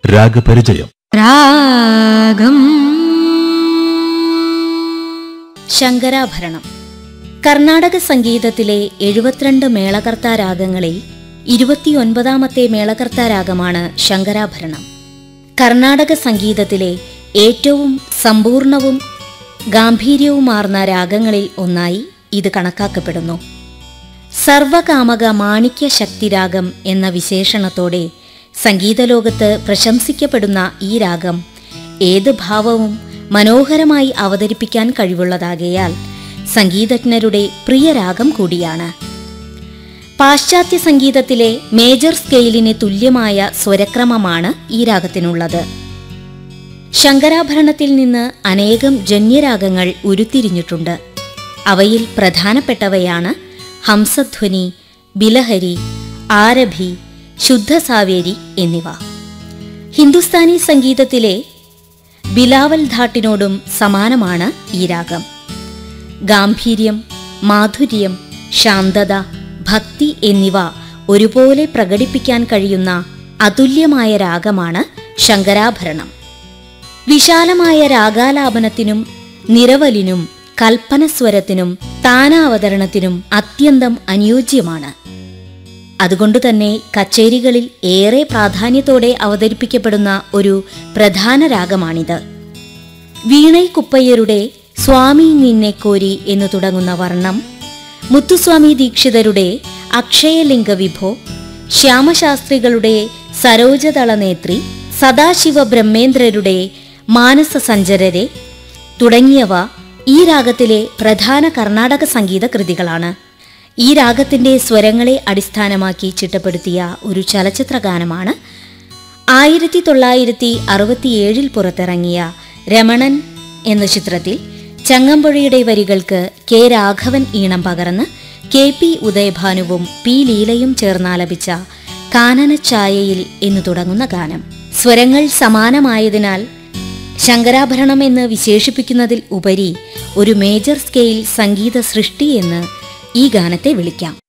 രാഗപരിചയം രാഗം ശങ്കരാഭരണം കർണാടക സംഗീതത്തിലെ എഴുപത്തിരണ്ട് മേളകർത്താ രാഗങ്ങളിൽ ഇരുപത്തിയൊൻപതാമത്തെ മേളകർത്താ രാഗമാണ് ശങ്കരാഭരണം കർണാടക സംഗീതത്തിലെ ഏറ്റവും സമ്പൂർണവും ഗാംഭീര്യവുമാർന്ന രാഗങ്ങളിൽ ഒന്നായി ഇത് കണക്കാക്കപ്പെടുന്നു സർവകാമക മാണിക്യ ശക്തിരാഗം എന്ന വിശേഷണത്തോടെ സംഗീതലോകത്ത് പ്രശംസിക്കപ്പെടുന്ന ഈ രാഗം ഏത് ഭാവവും മനോഹരമായി അവതരിപ്പിക്കാൻ കഴിവുള്ളതാകയാൽ സംഗീതജ്ഞരുടെ പ്രിയ രാഗം കൂടിയാണ് പാശ്ചാത്യ സംഗീതത്തിലെ മേജർ സ്കെയിലിന് തുല്യമായ സ്വരക്രമമാണ് ഈ രാഗത്തിനുള്ളത് ശങ്കരാഭരണത്തിൽ നിന്ന് അനേകം ജന്യരാഗങ്ങൾ ഉരുത്തിരിഞ്ഞിട്ടുണ്ട് അവയിൽ പ്രധാനപ്പെട്ടവയാണ് ഹംസധ്വനി ബിലഹരി ആരഭി ശുദ്ധസാവേരി എന്നിവ ഹിന്ദുസ്ഥാനി സംഗീതത്തിലെ ബിലാവൽ ധാട്ടിനോടും സമാനമാണ് ഈ രാഗം ഗാംഭീര്യം മാധുര്യം ശാന്തത ഭക്തി എന്നിവ ഒരുപോലെ പ്രകടിപ്പിക്കാൻ കഴിയുന്ന അതുല്യമായ രാഗമാണ് ശങ്കരാഭരണം വിശാലമായ രാഗാലാപനത്തിനും നിരവലിനും കൽപ്പനസ്വരത്തിനും താനാവതരണത്തിനും അത്യന്തം അനുയോജ്യമാണ് അതുകൊണ്ടുതന്നെ കച്ചേരികളിൽ ഏറെ പ്രാധാന്യത്തോടെ അവതരിപ്പിക്കപ്പെടുന്ന ഒരു പ്രധാന രാഗമാണിത് വീണൈ കുപ്പയ്യരുടെ സ്വാമി നിന്നെ കോരി എന്നു തുടങ്ങുന്ന വർണ്ണം മുത്തുസ്വാമി ദീക്ഷിതരുടെ അക്ഷയലിംഗ വിഭോ ശ്യാമശാസ്ത്രികളുടെ സരോജദള നേത്രി സദാശിവ ബ്രഹ്മേന്ദ്രരുടെ മാനസ സഞ്ചരരെ തുടങ്ങിയവ ഈ രാഗത്തിലെ പ്രധാന കർണാടക സംഗീത കൃതികളാണ് ഈ രാഗത്തിന്റെ സ്വരങ്ങളെ അടിസ്ഥാനമാക്കി ചിട്ടപ്പെടുത്തിയ ഒരു ചലച്ചിത്ര ഗാനമാണ് ആയിരത്തി തൊള്ളായിരത്തി അറുപത്തിയേഴിൽ പുറത്തിറങ്ങിയ രമണൻ എന്ന ചിത്രത്തിൽ ചങ്ങമ്പുഴയുടെ വരികൾക്ക് കെ രാഘവൻ ഈണം പകർന്ന് കെ പി ഉദയഭാനുവും പി ലീലയും ചേർന്നാലപിച്ച കാനനച്ചായയിൽ എന്നു തുടങ്ങുന്ന ഗാനം സ്വരങ്ങൾ സമാനമായതിനാൽ ശങ്കരാഭരണം എന്ന് വിശേഷിപ്പിക്കുന്നതിൽ ഉപരി ഒരു മേജർ സ്കെയിൽ സംഗീത സൃഷ്ടി എന്ന് ഈ ഗാനത്തെ വിളിക്കാം